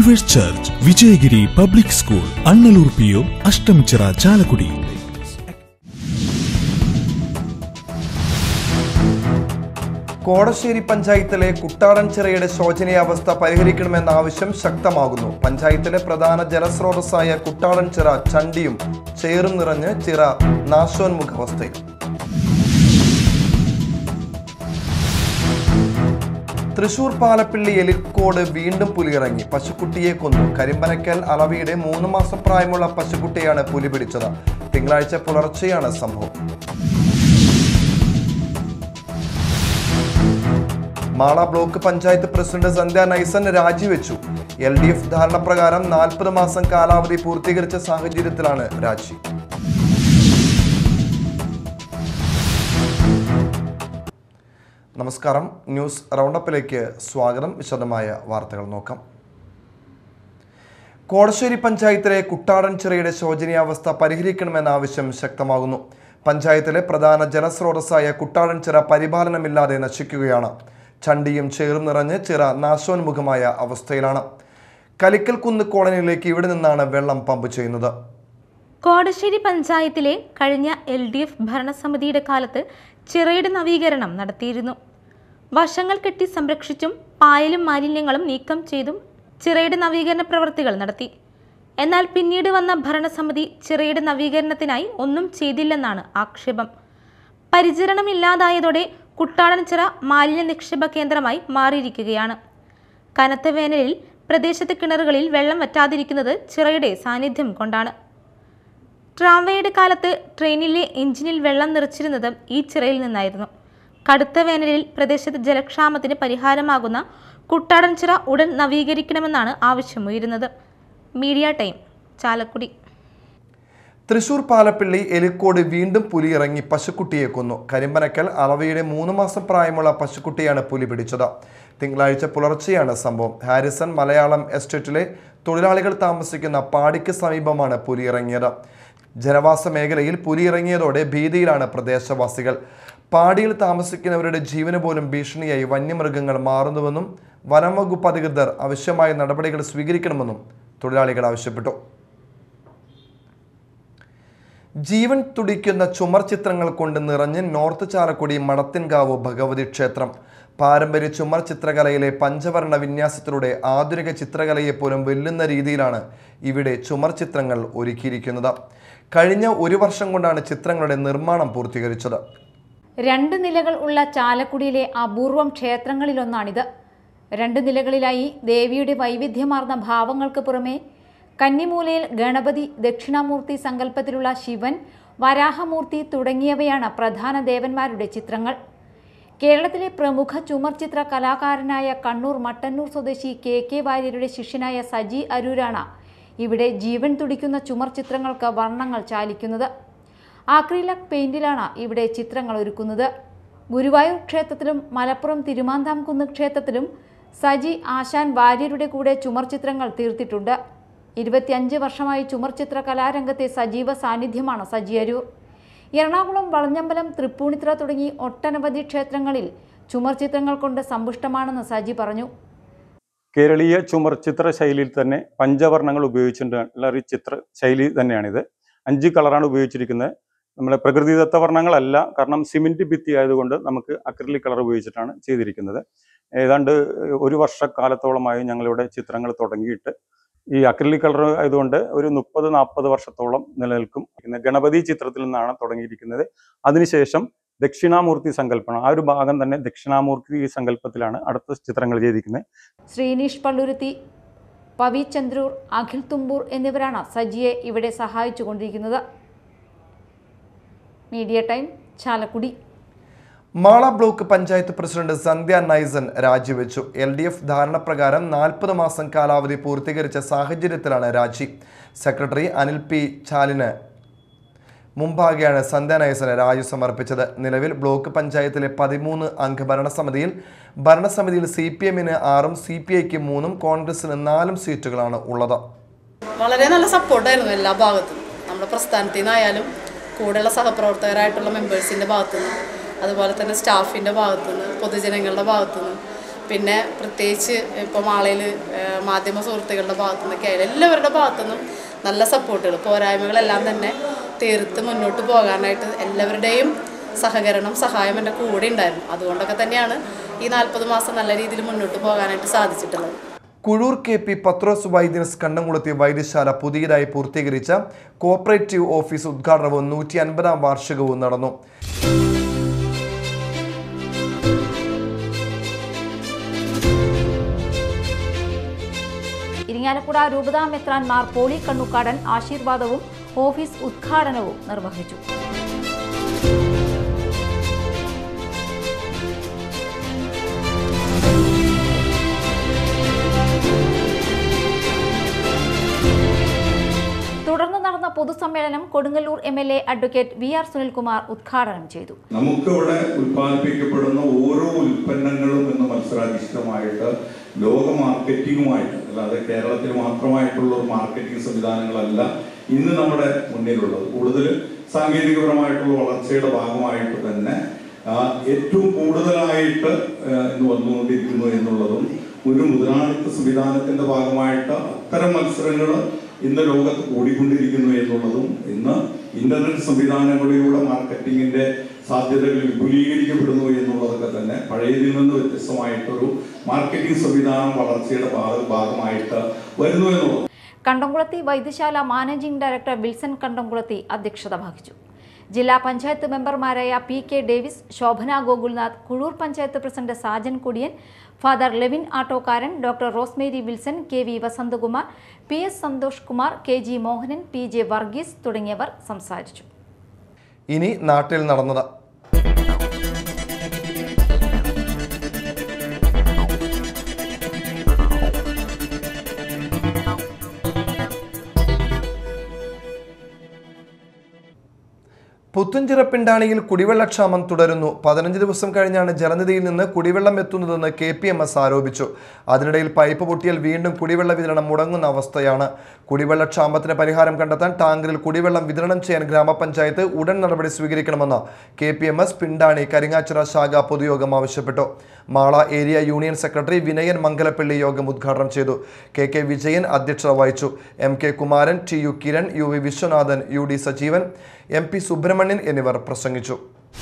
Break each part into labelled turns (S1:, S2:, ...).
S1: believers church Vijayagiri public school Annalur P O Ashtamichira Chalakudy
S2: Kodassery പഞ്ചായത്തിലെ കുട്ടാടൻ ചിറയുടെ ശോചനീയാവസ്ഥ പരിഹരിക്കണമെന്ന ആവശ്യം ശക്തമാകുന്നു പഞ്ചായത്തിലെ പ്രധാന ജലസ്രോതസ്സായ കുട്ടാടൻ ചിറ ചണ്ടിയും ചേറും നിറഞ്ഞ് ചിറ നാശോന്മുഖാവസ്ഥയിൽ തൃശൂർ പാലപ്പിള്ളി എലിക്കോട് വീണ്ടും പുലിയിറങ്ങി പശുക്കുട്ടിയെ കൊന്നു കരിമ്പനക്കൽ അളവിയുടെ മൂന്ന് മാസം പ്രായമുള്ള പശുക്കുട്ടിയാണ് പുലി പിടിച്ചത് തിങ്കളാഴ്ച പുലർച്ചെയാണ് സംഭവം മാള ബ്ലോക്ക് പഞ്ചായത്ത് പ്രസിഡന്റ് സന്ധ്യ നൈസൻ രാജിവെച്ചു എൽ ഡി എഫ് ധാരണപ്രകാരം നാൽപ്പത് മാസം കാലാവധി പൂർത്തീകരിച്ച സാഹചര്യത്തിലാണ് രാജി നമസ്കാരം ന്യൂസ് റൗണ്ടപ്പിലേക്ക് സ്വാഗതം വിശദമായ വാർത്തകൾ നോക്കാം കോടശ്ശേരി പഞ്ചായത്തിലെ കുട്ടാടൻ ചിറയുടെ ശോചനീയാവസ്ഥ പരിഹരിക്കണമെന്ന ആവശ്യം ശക്തമാകുന്നു പഞ്ചായത്തിലെ പ്രധാന ജലസ്രോതസ്സായ കുട്ടാടൻ ചിറ പരിപാലനമില്ലാതെ നശിക്കുകയാണ് ചണ്ടിയും ചേറും നിറഞ്ഞ് ചിറ നാശോന്മുഖമായ അവസ്ഥയിലാണ് കലിക്കൽ കുന്ന് കോളനിയിലേക്ക് ഇവിടെ നിന്നാണ് വെള്ളം പമ്പ് ചെയ്യുന്നത്
S3: കോടശ്ശേരി പഞ്ചായത്തിലെ കഴിഞ്ഞ എൽ ഡി എഫ് ഭരണസമിതിയുടെ കാലത്ത് ചിറയുടെ നവീകരണം നടത്തിയിരുന്നു വശങ്ങൾ കെട്ടി സംരക്ഷിച്ചും പായലും മാലിന്യങ്ങളും നീക്കം ചെയ്തും ചിറയുടെ നവീകരണ പ്രവൃത്തികൾ നടത്തി എന്നാൽ പിന്നീട് വന്ന ഭരണസമിതി ചിറയുടെ നവീകരണത്തിനായി ഒന്നും ചെയ്തില്ലെന്നാണ് ആക്ഷേപം പരിചരണമില്ലാതായതോടെ കുട്ടാടൻ ചിറ മാലിന്യ നിക്ഷേപ കേന്ദ്രമായി മാറിയിരിക്കുകയാണ് കനത്ത വേനലിൽ പ്രദേശത്തെ കിണറുകളിൽ വെള്ളം വറ്റാതിരിക്കുന്നത് ചിറയുടെ സാന്നിധ്യം കൊണ്ടാണ് ട്രാംവേയുടെ കാലത്ത് ട്രെയിനിലെ എഞ്ചിനിൽ വെള്ളം നിറച്ചിരുന്നത് ഈ ചിറയിൽ നിന്നായിരുന്നു കടുത്ത വേനലിൽ പ്രദേശത്ത് ജലക്ഷാമത്തിന് പരിഹാരമാകുന്ന കുട്ടാടൻ ചിറ ഉടൻ നവീകരിക്കണമെന്നാണ് ആവശ്യമുയരുന്നത് മീഡിയ ടൈം ചാലക്കുടി
S2: തൃശൂർ പാലപ്പിള്ളി എലിക്കോട് വീണ്ടും പുലി ഇറങ്ങി പശുക്കുട്ടിയെ കൊന്നു കരിമ്പനക്കൽ അളവയുടെ മൂന്ന് മാസം പ്രായമുള്ള പശുക്കുട്ടിയാണ് പുലി പിടിച്ചത് തിങ്കളാഴ്ച പുലർച്ചെയാണ് സംഭവം ഹാരിസൺ മലയാളം എസ്റ്റേറ്റിലെ തൊഴിലാളികൾ താമസിക്കുന്ന പാടിക്ക് സമീപമാണ് പുലി ഇറങ്ങിയത് ജനവാസ മേഖലയിൽ പുലി ഇറങ്ങിയതോടെ ഭീതിയിലാണ് പ്രദേശവാസികൾ പാടിയിൽ താമസിക്കുന്നവരുടെ ജീവന് പോലും ഭീഷണിയായി വന്യമൃഗങ്ങൾ മാറുന്നുവെന്നും വനം വകുപ്പ് അധികൃതർ ആവശ്യമായ നടപടികൾ സ്വീകരിക്കണമെന്നും തൊഴിലാളികൾ ആവശ്യപ്പെട്ടു ജീവൻ തുടിക്കുന്ന ചുമർ ചിത്രങ്ങൾ കൊണ്ട് നിറഞ്ഞ് നോർത്ത് ചാലക്കുടി മടത്തിൻകാവ് ഭഗവതി ക്ഷേത്രം പാരമ്പര്യ ചുമർ ചിത്രകലയിലെ പഞ്ചവർണ്ണ വിന്യാസത്തിലൂടെ ആധുനിക ചിത്രകലയെ പോലും വെല്ലുന്ന രീതിയിലാണ് ഇവിടെ ചുമർ ചിത്രങ്ങൾ ഒരുക്കിയിരിക്കുന്നത് കഴിഞ്ഞ ഒരു വർഷം കൊണ്ടാണ് ചിത്രങ്ങളുടെ നിർമ്മാണം പൂർത്തീകരിച്ചത്
S4: രണ്ട് നിലകൾ ഉള്ള ചാലക്കുടിയിലെ അപൂർവം ക്ഷേത്രങ്ങളിലൊന്നാണിത് രണ്ട് നിലകളിലായി ദേവിയുടെ വൈവിധ്യമാർന്ന ഭാവങ്ങൾക്ക് പുറമെ കന്നിമൂലയിൽ ഗണപതി ദക്ഷിണാമൂർത്തി സങ്കല്പത്തിലുള്ള ശിവൻ വരാഹമൂർത്തി തുടങ്ങിയവയാണ് പ്രധാന ദേവന്മാരുടെ ചിത്രങ്ങൾ കേരളത്തിലെ പ്രമുഖ ചുമർ ചിത്ര കലാകാരനായ കണ്ണൂർ മട്ടന്നൂർ സ്വദേശി കെ കെ വാര്യരുടെ ശിഷ്യനായ സജി അരൂരാണ് ഇവിടെ ജീവൻ തുടിക്കുന്ന ചുമർ ചിത്രങ്ങൾക്ക് വർണ്ണങ്ങൾ ചാലിക്കുന്നത് ആക്രിലക് പെയിന്റിലാണ് ഇവിടെ ചിത്രങ്ങൾ ഒരുക്കുന്നത് ഗുരുവായൂർ ക്ഷേത്രത്തിലും മലപ്പുറം തിരുമാന്താംകുന്ന് ക്ഷേത്രത്തിലും സജി ആശാൻ വാര്യരുടെ കൂടെ ചുമർ ചിത്രങ്ങൾ തീർത്തിട്ടുണ്ട് ഇരുപത്തിയഞ്ച് വർഷമായി ചുമർ ചിത്ര കലാരംഗത്തെ സജീവ സാന്നിധ്യമാണ് സജി അരൂർ എറണാകുളം വളഞ്ഞമ്പലം തൃപ്പൂണിത്തുറ തുടങ്ങി ഒട്ടനവധി ക്ഷേത്രങ്ങളിൽ ചുമർ ചിത്രങ്ങൾ കൊണ്ട് സമ്പുഷ്ടമാണെന്ന് സജി പറഞ്ഞു
S5: കേരളീയ ചുമർ ചിത്ര ശൈലിയിൽ തന്നെ പഞ്ചവർണ്ണങ്ങൾ ഉപയോഗിച്ചിട്ടുള്ള ഒരു ചിത്ര ശൈലി തന്നെയാണിത് അഞ്ച് കളറാണ് ഉപയോഗിച്ചിരിക്കുന്നത് നമ്മളെ പ്രകൃതിദത്ത വർണ്ണങ്ങളല്ല കാരണം സിമെന്റ് ഭിത്തി ആയതുകൊണ്ട് നമുക്ക് അക്രിലിക് കളർ ഉപയോഗിച്ചിട്ടാണ് ചെയ്തിരിക്കുന്നത് ഏതാണ്ട് ഒരു വർഷക്കാലത്തോളമായി ഞങ്ങളിവിടെ ചിത്രങ്ങൾ തുടങ്ങിയിട്ട് ഈ അക്രിലിക് കളർ ആയതുകൊണ്ട് ഒരു മുപ്പത് നാൽപ്പത് വർഷത്തോളം നിലനിൽക്കും പിന്നെ ഗണപതി ചിത്രത്തിൽ നിന്നാണ് തുടങ്ങിയിരിക്കുന്നത് അതിനുശേഷം ദക്ഷിണാമൂർത്തി സങ്കല്പണം ആ ഒരു ഭാഗം തന്നെ ദക്ഷിണാമൂർത്തി സങ്കല്പത്തിലാണ് അടുത്ത ചിത്രങ്ങൾ ചെയ്തിരിക്കുന്നത്
S4: ശ്രീനീഷ് പള്ളുരുത്തി പവി ചന്ദ്രൂർ അഖിൽ തുമ്പൂർ എന്നിവരാണ് സജിയെ ഇവിടെ സഹായിച്ചുകൊണ്ടിരിക്കുന്നത് media time Chalakudy
S2: Mala block panchayat president Sandhya Naisan രാജിവെച്ചു എൽ ഡി എഫ് ധാരണപ്രകാരം നാൽപ്പത് മാസം കാലാവധി പൂർത്തീകരിച്ച സാഹചര്യത്തിലാണ് രാജി സെക്രട്ടറി അനിൽ പി ചാലിന് മുമ്പാകെയാണ് സന്ധ്യ നൈസന് രാജി സമർപ്പിച്ചത് നിലവിൽ ബ്ലോക്ക് പഞ്ചായത്തിലെ പതിമൂന്ന് അംഗ ഭരണസമിതിയിൽ ഭരണസമിതിയിൽ സി പി എമ്മിന് ആറും സി പി ഐക്ക് മൂന്നും കോൺഗ്രസിന് നാലും സീറ്റുകളാണ് ഉള്ളത്
S6: വളരെ നല്ല സപ്പോർട്ടായിരുന്നു എല്ലാ ഭാഗത്തും നമ്മുടെ പ്രസ്ഥാനത്തിൽ നിന്നായാലും കൂടെയുള്ള സഹപ്രവർത്തകരായിട്ടുള്ള മെമ്പേഴ്സിൻ്റെ ഭാഗത്തുനിന്ന് അതുപോലെ തന്നെ സ്റ്റാഫിൻ്റെ ഭാഗത്തുനിന്ന് പൊതുജനങ്ങളുടെ ഭാഗത്തുനിന്ന് പിന്നെ പ്രത്യേകിച്ച് ഇപ്പോൾ മാളയിൽ മാധ്യമ സുഹൃത്തുക്കളുടെ ഭാഗത്തു നിന്നൊക്കെ ആയാലും എല്ലാവരുടെ ഭാഗത്തുനിന്നും നല്ല സപ്പോർട്ടുകൾ പോരായ്മകളെല്ലാം തന്നെ തീർത്ത് മുന്നോട്ട് പോകാനായിട്ട് എല്ലാവരുടെയും സഹകരണം സഹായം എൻ്റെ കൂടെ ഉണ്ടായിരുന്നു അതുകൊണ്ടൊക്കെ തന്നെയാണ് ഈ നാൽപ്പത് മാസം നല്ല രീതിയിൽ മുന്നോട്ട് പോകാനായിട്ട് സാധിച്ചിട്ടുള്ളത്
S2: കുഴൂർ കെ പി പത്രോസ് വൈദ്യൻസ് കണ്ണംകുളത്തി വൈദ്യശാല പുതിയതായി പൂർത്തീകരിച്ച കോപ്പറേറ്റീവ് ഓഫീസ് ഉദ്ഘാടനവും നൂറ്റി അൻപതാം വാർഷികവും നടന്നു
S4: ഇരിങ്ങാലക്കുട രൂപതാ മെത്രാൻമാർ പോളി കണ്ണുക്കാടൻ ആശീർവാദവും ഓഫീസ് ഉദ്ഘാടനവും നിർവഹിച്ചു തുടർന്ന് നടന്ന പൊതുസമ്മേളനം Kodungallur M L A advocate V R Sunilkumar ഉദ്ഘാടനം ചെയ്തു
S7: നമുക്കിവിടെ ഉൽപ്പാദിപ്പിക്കപ്പെടുന്ന ഓരോ ഉൽപ്പന്നങ്ങളും ഇന്ന് മത്സരാധിഷ്ഠിതമായിട്ട് ലോക മാർക്കറ്റിംഗുമായിട്ട് അല്ലാതെ കേരളത്തിൽ മാത്രമായിട്ടുള്ള ഒരു മാർക്കറ്റിംഗ് സംവിധാനങ്ങളല്ല ഇന്ന് നമ്മുടെ മുന്നിലുള്ളത് കൂടുതൽ സാങ്കേതികപരമായിട്ടുള്ള വളർച്ചയുടെ ഭാഗമായിട്ട് തന്നെ ആ, ഏറ്റവും കൂടുതലായിട്ട് ആ, ഇന്ന് വന്നുകൊണ്ടിരിക്കുന്നു എന്നുള്ളതും ഒരു മുതലാളിത്ത സംവിധാനത്തിന്റെ ഭാഗമായിട്ട് അത്തരം മത്സരങ്ങൾ ഇന്ന് ലോകത്ത് കൂടിക്കൊണ്ടിരിക്കുന്നു എന്നുള്ളതും ഇന്ന് ഇന്റർനെറ്റ് സംവിധാനങ്ങളിലൂടെ മാർക്കറ്റിംഗിന്റെ സാധ്യതകൾ വിപുലീകരിക്കപ്പെടുന്നു എന്നുള്ളതൊക്കെ തന്നെ പഴയതിൽ നിന്ന് വ്യത്യസ്തമായിട്ടൊരു മാർക്കറ്റിംഗ് സംവിധാനം വളർച്ചയുടെ ഭാഗ- ഭാഗമായിട്ട് വരുന്നു എന്നുള്ളത്
S4: കണ്ടംകുളത്തി വൈദ്യശാല മാനേജിംഗ് ഡയറക്ടർ വിൽസൺ കണ്ടംകുളത്തി അധ്യക്ഷത വഹിച്ചു ജില്ലാ പഞ്ചായത്ത് മെമ്പർമാരായ P K Davis Shobhana Gokulnath Kuzhur panchayat president Sajan Kudiyan father Levin Attokkaran doctor Rosemary Wilson K V Vasanthakumar P S Santhosh Kumar K G Mohanan P J Varghese തുടങ്ങിയവർ സംസാരിച്ചു
S2: ഇനി നാട്ടിൽ നടന്നത് പുത്തുംചിറ പിണ്ടാണിയിൽ കുടിവെള്ളക്ഷാമം തുടരുന്നു പതിനഞ്ച് ദിവസം കഴിഞ്ഞാണ് ജലനിധിയിൽ നിന്ന് കുടിവെള്ളം എത്തുന്നതെന്ന് കെ പി എം എസ് ആരോപിച്ചു അതിനിടയിൽ പൈപ്പ് പൊട്ടിയാൽ വീണ്ടും കുടിവെള്ള വിതരണം മുടങ്ങുന്ന അവസ്ഥയാണ് കുടിവെള്ളക്ഷാമത്തിന് പരിഹാരം കണ്ടെത്താൻ ടാങ്കറിൽ കുടിവെള്ളം വിതരണം ചെയ്യാൻ ഗ്രാമപഞ്ചായത്ത് ഉടൻ നടപടി സ്വീകരിക്കണമെന്ന് K P M S Pindani Karingachira ശാഖ പൊതുയോഗം ആവശ്യപ്പെട്ടു Mala area union secretary Vinayan Mangalappally യോഗം ഉദ്ഘാടനം ചെയ്തു കെ കെ വിജയൻ അധ്യക്ഷത വഹിച്ചു M K Kumaran T U Kiran U V Viswanathan U D Sajeevan M P Subrahmanyan എന്നിവർ പ്രസംഗിച്ചു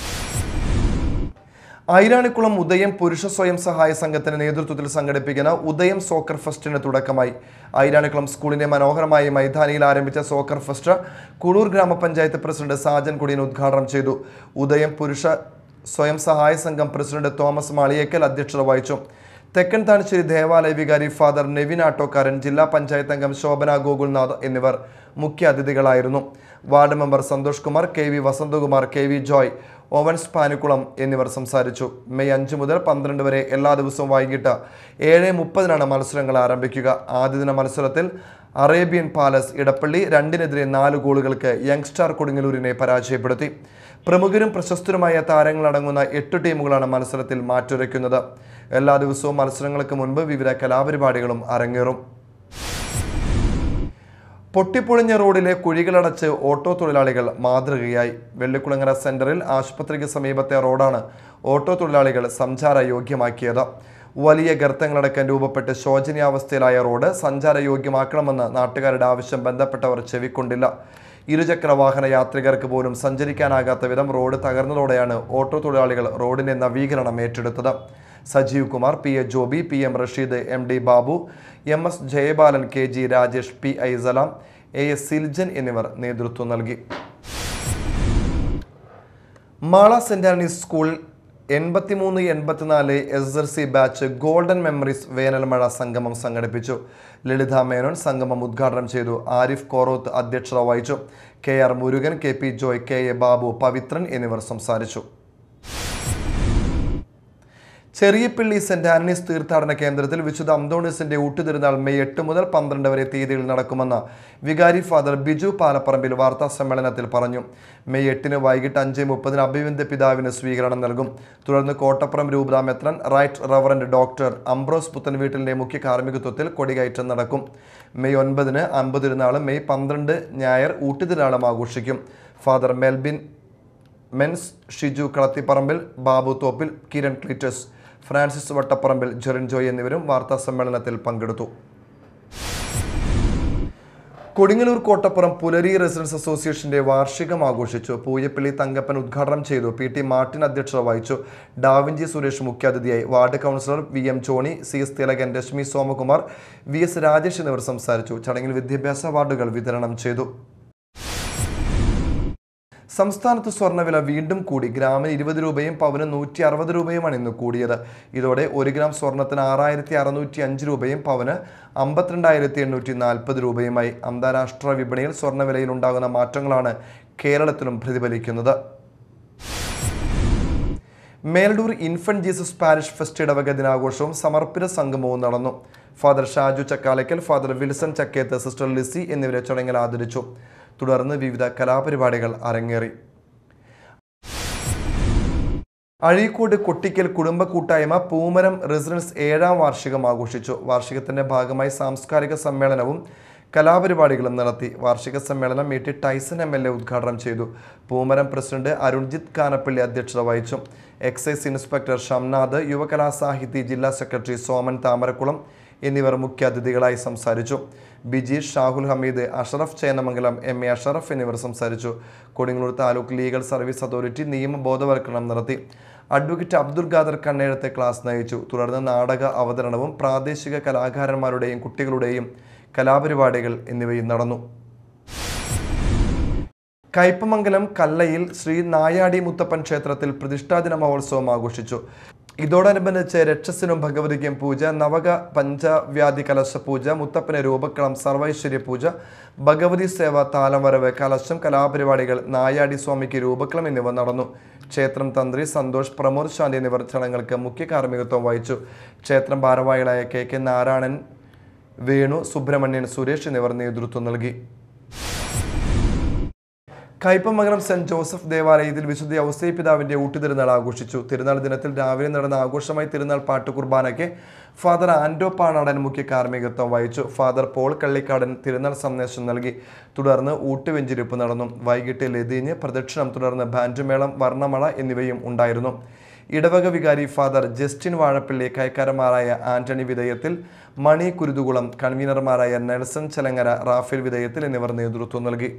S2: ഐരാണിക്കുളം ഉദയം പുരുഷ സ്വയം സഹായ സംഘത്തിന്റെ നേതൃത്വത്തിൽ സംഘടിപ്പിക്കുന്ന ഉദയം സോക്കർ ഫെസ്റ്റിന് തുടക്കമായി ഐരാണിക്കുളം സ്കൂളിന്റെ മനോഹരമായ മൈതാനിയിൽ ആരംഭിച്ച സോക്കർ ഫെസ്റ്റ് കുളൂർ ഗ്രാമപഞ്ചായത്ത് പ്രസിഡന്റ് സാജൻ കുടിയൻ ഉദ്ഘാടനം ചെയ്തു ഉദയം പുരുഷ സ്വയം സഹായ സംഘം പ്രസിഡന്റ് തോമസ് മാളിയേക്കൽ അധ്യക്ഷത വഹിച്ചു തെക്കൻ താണശ്ശേരി ദേവാലയ വികാരി ഫാദർ നെവിൻ ആട്ടോക്കാരൻ ജില്ലാ പഞ്ചായത്ത് അംഗം ശോഭന ഗോകുൽനാഥ് എന്നിവർ മുഖ്യ അതിഥികളായിരുന്നു ward member Santhosh Kumar K V Vasanthakumar K V Joy Owens Panikkulam എന്നിവർ സംസാരിച്ചു മെയ് അഞ്ച് മുതൽ പന്ത്രണ്ട് വരെ എല്ലാ ദിവസവും വൈകിട്ട് ഏഴ് മുപ്പതിനാണ് മത്സരങ്ങൾ ആരംഭിക്കുക ആദ്യ ദിന മത്സരത്തിൽ അറേബ്യൻ പാലസ് ഇടപ്പള്ളി രണ്ടിനെതിരെ നാല് ഗോളുകൾക്ക് യങ്സ്റ്റാർ കൊടുങ്ങല്ലൂരിനെ പരാജയപ്പെടുത്തി പ്രമുഖരും പ്രശസ്തരുമായ താരങ്ങളടങ്ങുന്ന എട്ട് ടീമുകളാണ് മത്സരത്തിൽ മാറ്റുരയ്ക്കുന്നത് എല്ലാ ദിവസവും മത്സരങ്ങൾക്ക് മുൻപ് വിവിധ കലാപരിപാടികളും അരങ്ങേറും പൊട്ടിപ്പൊളിഞ്ഞ റോഡിലെ കുഴികളടച്ച് ഓട്ടോ തൊഴിലാളികൾ മാതൃകയായി വെള്ളിക്കുളങ്ങര സെന്ററിൽ ആശുപത്രിക്ക് സമീപത്തെ റോഡാണ് ഓട്ടോ തൊഴിലാളികൾ സഞ്ചാര യോഗ്യമാക്കിയത് വലിയ ഗർത്തങ്ങളടക്കം രൂപപ്പെട്ട് ശോചനീയാവസ്ഥയിലായ റോഡ് സഞ്ചാര യോഗ്യമാക്കണമെന്ന് നാട്ടുകാരുടെ ആവശ്യം ബന്ധപ്പെട്ടവർ ചെവിക്കൊണ്ടില്ല ഇരുചക്ര വാഹന യാത്രികർക്ക് പോലും സഞ്ചരിക്കാനാകാത്ത വിധം റോഡ് തകർന്നതോടെയാണ് ഓട്ടോ തൊഴിലാളികൾ റോഡിന്റെ നവീകരണം ഏറ്റെടുത്തത് Sajeev Kumar P A Joby P M Rasheed M D Babu M S Jayabalan K G Rajesh P I Salam A S Siljan എന്നിവർ നേതൃത്വം നൽകി മാള സെന്റ് ആന്റണീസ് സ്കൂൾ എൺപത്തിമൂന്ന് എൺപത്തിനാല് S L C batch golden memories വേനൽമഴ സംഗമം സംഘടിപ്പിച്ചു ലളിത മേനോൻ സംഗമം ഉദ്ഘാടനം ചെയ്തു ആരിഫ് കോറോത്ത് അധ്യക്ഷത വഹിച്ചു K R Murukan K P Joy K A Babu Pavithran എന്നിവർ സംസാരിച്ചു ചെറിയപ്പള്ളി സെന്റ് ആന്റണീസ് തീർത്ഥാടന കേന്ദ്രത്തിൽ വിശുദ്ധ അന്തോണീസിന്റെ ഊട്ടുതിരുന്നാൾ മെയ് എട്ട് മുതൽ പന്ത്രണ്ട് വരെ തീയതിയിൽ നടക്കുമെന്ന് വികാരി ഫാദർ ബിജു പാലപ്പറമ്പിൽ വാർത്താ സമ്മേളനത്തിൽ പറഞ്ഞു മെയ് എട്ടിന് വൈകിട്ട് അഞ്ച് മുപ്പതിന് അഭിവന്ദ്യ പിതാവിന് സ്വീകരണം നൽകും തുടർന്ന് കോട്ടപ്പുറം രൂപതാ മെത്രൻ റൈറ്റ് റവറന്റ് ഡോക്ടർ അംബ്രോസ് പുത്തൻവീട്ടിലിന്റെ മുഖ്യ കാർമ്മികത്വത്തിൽ കൊടികയറ്റം നടക്കും മെയ് ഒൻപതിന് അമ്പതിരുന്നാളും മെയ് പന്ത്രണ്ട് ഞായർ ഊട്ടുതിരുനാളും ആഘോഷിക്കും father Melbin Mens Shiju Kalathiparambil Babu Thoppil Kiran Cletus Francis Vattaparambil Jerin Joy എന്നിവരും വാർത്താ സമ്മേളനത്തിൽ പങ്കെടുത്തു കൊടുങ്ങല്ലൂർ കോട്ടപ്പുറം പുലരി റെസിഡൻസ് അസോസിയേഷന്റെ വാർഷികം ആഘോഷിച്ചു പൂയപ്പള്ളി തങ്കപ്പൻ ഉദ്ഘാടനം ചെയ്തു പി ടി മാർട്ടിൻ അധ്യക്ഷത വഹിച്ചു ഡാവിഞ്ചി സുരേഷ് മുഖ്യാതിഥിയായി ward councillor V M Johnny C S Thilakan Reshmi Somakumar V S Rajesh എന്നിവർ സംസാരിച്ചു ചടങ്ങിൽ വിദ്യാഭ്യാസ അവാർഡുകൾ വിതരണം ചെയ്തു സംസ്ഥാനത്ത് സ്വർണ്ണവില വീണ്ടും കൂടി ഗ്രാമിന് ഇരുപത് രൂപയും പവന് നൂറ്റി അറുപത് രൂപയുമാണ് ഇന്ന് കൂടിയത് ഇതോടെ ഒരു ഗ്രാം സ്വർണത്തിന് ആറായിരത്തി അറുന്നൂറ്റി അഞ്ച് രൂപയും പവന് അമ്പത്തിരണ്ടായിരത്തി എണ്ണൂറ്റി നാൽപ്പത് രൂപയുമായി അന്താരാഷ്ട്ര വിപണിയിൽ സ്വർണ്ണവിലയിൽ ഉണ്ടാകുന്ന മാറ്റങ്ങളാണ് കേരളത്തിലും പ്രതിഫലിക്കുന്നത് Meladoor infant Jesus parish fest ഇടവക ദിനാഘോഷവും സമർപ്പിത സംഗമവും നടന്നു father Shaju Chakkalakkal father Wilson Chakketh sister Lizy എന്നിവരെ ചടങ്ങിൽ ആദരിച്ചു തുടർന്ന് വിവിധ കലാപരിപാടികൾ അരങ്ങേറി അഴീക്കോട് കൊട്ടിക്കൽ കുടുംബ കൂട്ടായ്മ പൂമരം റെസിഡൻസ് ഏഴാം വാർഷികം ആഘോഷിച്ചു വാർഷികത്തിന്റെ ഭാഗമായി സാംസ്കാരിക സമ്മേളനവും കലാപരിപാടികളും നടത്തി വാർഷിക സമ്മേളനം E T Tyson M L A ഉദ്ഘാടനം ചെയ്തു പൂമരം പ്രസിഡന്റ് അരുൺജിത്ത് കാനപ്പള്ളി അധ്യക്ഷത വഹിച്ചു എക്സൈസ് ഇൻസ്പെക്ടർ ഷംനാഥ് യുവകലാസാഹിതി ജില്ലാ സെക്രട്ടറി സോമൻ താമരക്കുളം എന്നിവർ മുഖ്യാതിഥികളായി സംസാരിച്ചു ബിജീഷ് ഷാഹുൽ ഹമീദ് അഷറഫ് ചേന്നമംഗലം എം എ അഷറഫ് എന്നിവർ സംസാരിച്ചു Kodungallur taluk legal service authority നിയമ ബോധവൽക്കരണം നടത്തി അഡ്വക്കേറ്റ് അബ്ദുൽ ഖാദർ കണ്ണേഴത്തെ ക്ലാസ് നയിച്ചു തുടർന്ന് നാടക അവതരണവും പ്രാദേശിക കലാകാരന്മാരുടെയും കുട്ടികളുടെയും കലാപരിപാടികൾ എന്നിവയും നടന്നു കയ്പമംഗലം കല്ലയിൽ ശ്രീ നായാടി മുത്തപ്പൻ ക്ഷേത്രത്തിൽ പ്രതിഷ്ഠാദിന മഹോത്സവം ആഘോഷിച്ചു ഇതോടനുബന്ധിച്ച് രക്ഷസിനും ഭഗവതിക്കും പൂജ നവക പഞ്ചവ്യാധി കലശ പൂജ മുത്തപ്പന് രൂപക്കളം സർവൈശ്വര്യ പൂജ ഭഗവതി സേവ താലംവരവ് കലശം കലാപരിപാടികൾ നായാടി സ്വാമിക്ക് രൂപക്കളം എന്നിവ നടന്നു ക്ഷേത്രം തന്ത്രി സന്തോഷ് പ്രമോദ് ശാന്തി എന്നിവർ ചടങ്ങുകൾക്ക് മുഖ്യ കാർമ്മികത്വം വഹിച്ചു ക്ഷേത്രം ഭാരവാഹികളായ കെ കെ നാരായണൻ വേണു സുബ്രഹ്മണ്യൻ സുരേഷ് എന്നിവർ നേതൃത്വം നൽകി കയ്പമംഗലം സെന്റ് ജോസഫ് ദേവാലയത്തിൽ വിശുദ്ധ ഔസേ പിതാവിന്റെ ഊട്ടുതിരുനാൾ ആഘോഷിച്ചു തിരുനാൾ ദിനത്തിൽ രാവിലെ നടന്ന ആഘോഷമായി തിരുനാൾ പാട്ട് കുർബാനയ്ക്ക് ഫാദർ ആൻഡോ പാണാടൻ മുഖ്യ കാർമ്മികത്വം വഹിച്ചു ഫാദർ പോൾ കള്ളിക്കാടൻ തിരുനാൾ സന്ദേശം നൽകി തുടർന്ന് ഊട്ടുവെഞ്ചിരിപ്പ് നടന്നു വൈകിട്ട് ലതീഞ്ഞ് പ്രദക്ഷിണം തുടർന്ന് ബാൻഡുമേളം വർണ്ണമള എന്നിവയും ഉണ്ടായിരുന്നു ഇടവക വികാരി ഫാദർ ജസ്റ്റിൻ വാഴപ്പള്ളി കൈക്കാരന്മാരായ ആന്റണി വിധേയത്തിൽ മണി കുരുതുകുളം കൺവീനർമാരായ നെൽസൺ ചെലങ്ങര റാഫേൽ വിധേയത്തിൽ എന്നിവർ നേതൃത്വം നൽകി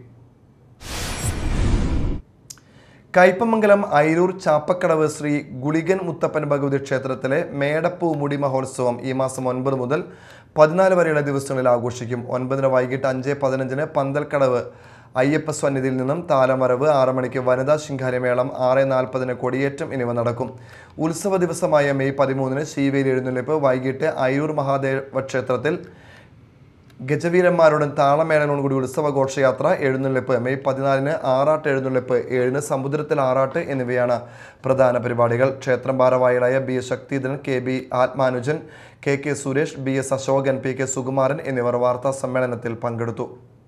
S2: കയ്പമംഗലം അയിരൂർ ചാപ്പക്കടവ് ശ്രീ ഗുളികൻ മുത്തപ്പൻ ഭഗവതി ക്ഷേത്രത്തിലെ മേടപ്പൂ മുടി മഹോത്സവം ഈ മാസം ഒൻപത് മുതൽ പതിനാല് വരെയുള്ള ദിവസങ്ങളിൽ ആഘോഷിക്കും ഒൻപതിന് വൈകിട്ട് അഞ്ച് പതിനഞ്ചിന് പന്തൽക്കടവ് അയ്യപ്പ സന്നിധിയിൽ നിന്നും താലമറവ് ആറ് മണിക്ക് വനിതാ ശിങ്കാരിമേളം ആറ് നാൽപ്പതിന് കൊടിയേറ്റം എന്നിവ നടക്കും ഉത്സവ ദിവസമായ മെയ് പതിമൂന്നിന് ശീവേലി എഴുന്നള്ളിപ്പ് വൈകിട്ട് അയ്യൂർ മഹാദേവ ക്ഷേത്രത്തിൽ ഗജവീരന്മാരുടെ താളമേളനോട് കൂടി ഉത്സവ ഘോഷയാത്ര എഴുന്നള്ളിപ്പ് മെയ് പതിനാലിന് ആറാട്ട് എഴുന്നള്ളിപ്പ് ഏഴിന് സമുദ്രത്തിൽ ആറാട്ട് എന്നിവയാണ് പ്രധാന പരിപാടികൾ ക്ഷേത്രം ഭാരവാഹികളായ B S Sakthidharan K B Athmanujan K K Suresh B S Asokan P K Sukumaran എന്നിവർ വാർത്താ സമ്മേളനത്തിൽ പങ്കെടുത്തു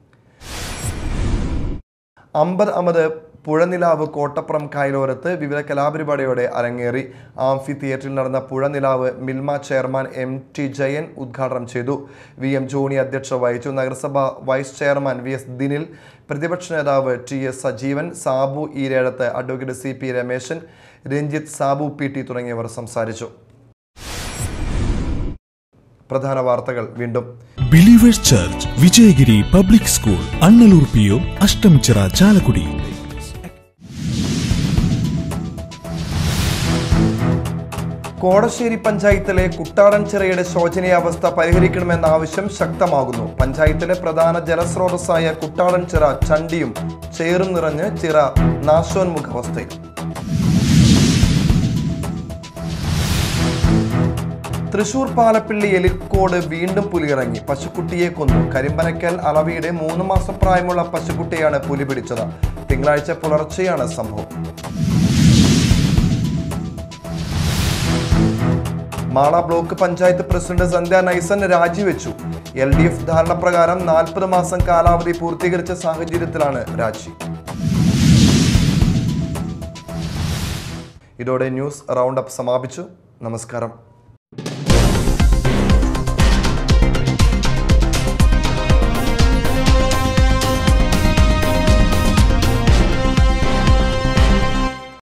S2: അമ്പത് അമത് പുഴനിലാവ് കോട്ടപ്പുറം കായലോരത്ത് വിവിധ കലാപരിപാടിയോടെ അരങ്ങേറി ആംഫി തിയേറ്ററിൽ നടന്ന Puzhanilavu Milma chairman M T Jayan ഉദ്ഘാടനം ചെയ്തു വി എം ജോണി അധ്യക്ഷത വഹിച്ചു നഗരസഭ vice chairman V S Dinil പ്രതിപക്ഷ നേതാവ് T S Sajeevan Sabu Eerezhath advocate C P Rameshan Ranjith Sabu P T തുടങ്ങിയവർ സംസാരിച്ചു പ്രധാന വാർത്തകൾ വീണ്ടും
S1: believers church Vijayagiri public school Annalur P O Ashtamichira Chalakudy
S2: Kodassery പഞ്ചായത്തിലെ കുട്ടാടൻചിറയുടെ ശോചനീയാവസ്ഥ പരിഹരിക്കണമെന്ന ആവശ്യം ശക്തമാകുന്നു പഞ്ചായത്തിലെ പ്രധാന ജലസ്രോതസ്സായ കുട്ടാടൻചിറ ചണ്ടിയും ചേറും നിറഞ്ഞ് ചിറ നാശോന്മുഖാവസ്ഥയിൽ തൃശൂർ പാലപ്പിള്ളി എലിക്കോട് വീണ്ടും പുലിയിറങ്ങി പശുക്കുട്ടിയെ കൊന്നു കരിമ്പനക്കൽ അളവിയുടെ മൂന്ന് മാസം പ്രായമുള്ള പശുക്കുട്ടിയാണ് പുലി പിടിച്ചത് തിങ്കളാഴ്ച പുലർച്ചെയാണ് സംഭവം മാള ബ്ലോക്ക് പഞ്ചായത്ത് പ്രസിഡന്റ് സന്ധ്യ നൈസൻ രാജിവെച്ചു എൽ ഡി എഫ് ധാരണപ്രകാരം നാൽപ്പത് മാസം കാലാവധി പൂർത്തീകരിച്ച സാഹചര്യത്തിലാണ് രാജി ഇതോടെ ന്യൂസ് റൗണ്ട് അപ്പ് സമാപിച്ചു നമസ്കാരം